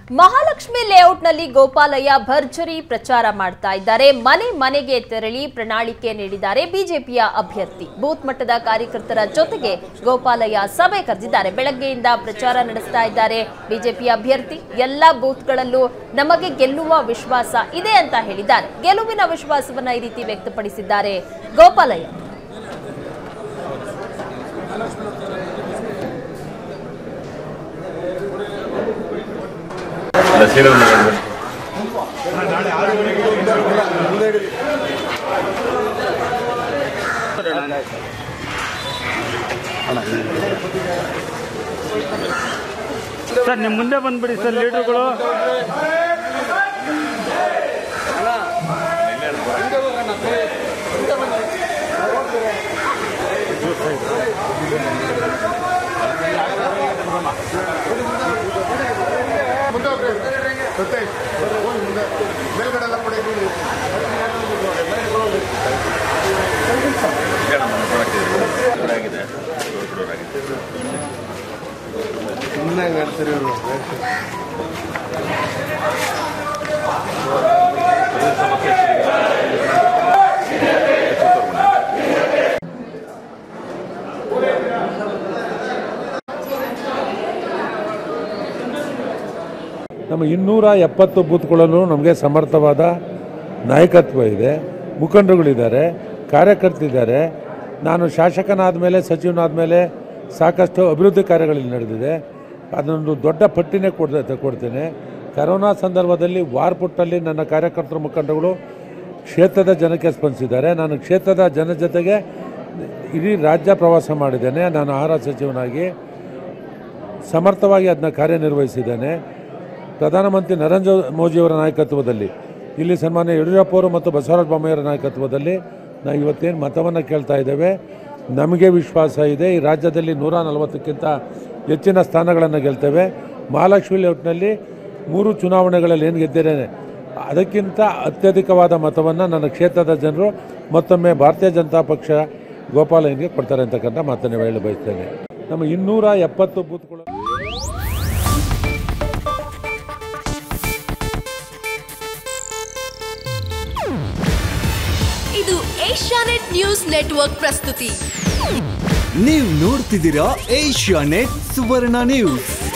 ಮಹಾಲಕ್ಷ್ಮಿ ಲೇಔಟ್ನಲ್ಲಿ ಗೋಪಾಲಯ್ಯ ಭರ್ಜರಿ ಪ್ರಚಾರ ಮಾಡ್ತಾ ಇದ್ದಾರೆ ಮನೆ ಮನೆಗೆ ತೆರಳಿ ಪ್ರಣಾಳಿಕೆ ನೀಡಿದ್ದಾರೆ ಬಿಜೆಪಿಯ ಅಭ್ಯರ್ಥಿ ಬೂತ್ ಮಟ್ಟದ ಕಾರ್ಯಕರ್ತರ ಜೊತೆಗೆ ಗೋಪಾಲಯ್ಯ ಸಭೆ ಕರೆದಿದ್ದಾರೆ ಬೆಳಗ್ಗೆಯಿಂದ ಪ್ರಚಾರ ನಡೆಸ್ತಾ ಇದ್ದಾರೆ ಬಿಜೆಪಿ ಅಭ್ಯರ್ಥಿ ಎಲ್ಲ ಬೂತ್ಗಳಲ್ಲೂ ನಮಗೆ ಗೆಲ್ಲುವ ವಿಶ್ವಾಸ ಇದೆ ಅಂತ ಹೇಳಿದ್ದಾರೆ ಗೆಲುವಿನ ವಿಶ್ವಾಸವನ್ನ ಈ ರೀತಿ ವ್ಯಕ್ತಪಡಿಸಿದ್ದಾರೆ ಗೋಪಾಲಯ್ಯ ಸೀರೆಯನ್ನು ನೋಡ್ಬೇಕು ಸರ್ ನಿಮ್ಮ ಮುಂದೆ ಬಂದ್ಬಿಡಿ ಸರ್ ಲೀಡರ್ಗಳು ಮುಂದೆ ಹೋಗ್ರಿ ಸತೀಶ್ ಹೋಗಿ ಮುಂದೆ ಮೇಲ್ಗಡೆ ಎಲ್ಲ ಕೊಡಿ ಆಗಿದೆ ಸುಮ್ಮನೆ ಹೇಳ್ತೀರಿ ಇವರು ನಮ್ಮ ಇನ್ನೂರ ಎಪ್ಪತ್ತು ಬೂತ್ಗಳಲ್ಲೂ ನಮಗೆ ಸಮರ್ಥವಾದ ನಾಯಕತ್ವ ಇದೆ ಮುಖಂಡರುಗಳಿದ್ದಾರೆ ಕಾರ್ಯಕರ್ತರಿದ್ದಾರೆ ನಾನು ಶಾಸಕನಾದ ಮೇಲೆ ಸಚಿವನಾದ ಮೇಲೆ ಸಾಕಷ್ಟು ಅಭಿವೃದ್ಧಿ ಕಾರ್ಯಗಳಲ್ಲಿ ನಡೆದಿದೆ ಅದೊಂದು ದೊಡ್ಡ ಪಟ್ಟಿನೇ ಕೊಡ್ತ ಕೊಡ್ತೇನೆ ಕರೋನಾ ಸಂದರ್ಭದಲ್ಲಿ ವಾರ್ಪುಟ್ಟಲ್ಲಿ ನನ್ನ ಕಾರ್ಯಕರ್ತರ ಮುಖಂಡಗಳು ಕ್ಷೇತ್ರದ ಜನಕ್ಕೆ ಸ್ಪಂದಿಸಿದ್ದಾರೆ ನಾನು ಕ್ಷೇತ್ರದ ಜನ ಜೊತೆಗೆ ಇಡೀ ರಾಜ್ಯ ಪ್ರವಾಸ ಮಾಡಿದ್ದೇನೆ ನಾನು ಆಹಾರ ಸಚಿವನಾಗಿ ಸಮರ್ಥವಾಗಿ ಅದನ್ನ ಕಾರ್ಯನಿರ್ವಹಿಸಿದ್ದೇನೆ ಪ್ರಧಾನಮಂತ್ರಿ ನರೇಂದ್ರ ಮೋದಿಯವರ ನಾಯಕತ್ವದಲ್ಲಿ ಇಲ್ಲಿ ಸನ್ಮಾನ್ಯ ಯಡಿಯೂರಪ್ಪ ಅವರು ಮತ್ತು ಬಸವರಾಜ ಬೊಮ್ಮಾಯಿಯವರ ನಾಯಕತ್ವದಲ್ಲಿ ನಾವು ಇವತ್ತೇನು ಮತವನ್ನು ಕೇಳ್ತಾ ಇದ್ದೇವೆ ನಮಗೆ ವಿಶ್ವಾಸ ಇದೆ ಈ ರಾಜ್ಯದಲ್ಲಿ ನೂರ ನಲವತ್ತಕ್ಕಿಂತ ಹೆಚ್ಚಿನ ಸ್ಥಾನಗಳನ್ನು ಗೆಲ್ತೇವೆ ಮಹಾಲಕ್ಷ್ಮಿ ಲೇಔಟ್ನಲ್ಲಿ ಮೂರು ಚುನಾವಣೆಗಳಲ್ಲಿ ಏನು ಗೆದ್ದಿದ್ದೇನೆ ಅದಕ್ಕಿಂತ ಅತ್ಯಧಿಕವಾದ ಮತವನ್ನು ನನ್ನ ಕ್ಷೇತ್ರದ ಜನರು ಮತ್ತೊಮ್ಮೆ ಭಾರತೀಯ ಜನತಾ ಪಕ್ಷ ಗೋಪಾಲಯ್ಯನಿಗೆ ಕೊಡ್ತಾರೆ ಅಂತಕ್ಕಂಥ ಮಾತನ್ನು ಹೇಳಿ ಬಯಸ್ತೇನೆ ನಮ್ಮ ಇನ್ನೂರ ಎಪ್ಪತ್ತು ಬೂತ್ಗಳು ಇದು ಏಷ್ಯಾನೆಟ್ ನ್ಯೂಸ್ ನೆಟ್ವರ್ಕ್ ಪ್ರಸ್ತುತಿ ನೀವು ನೋಡ್ತಿದ್ದೀರಾ ಏಷ್ಯಾ ನೆಟ್ ಸುವರ್ಣ ನ್ಯೂಸ್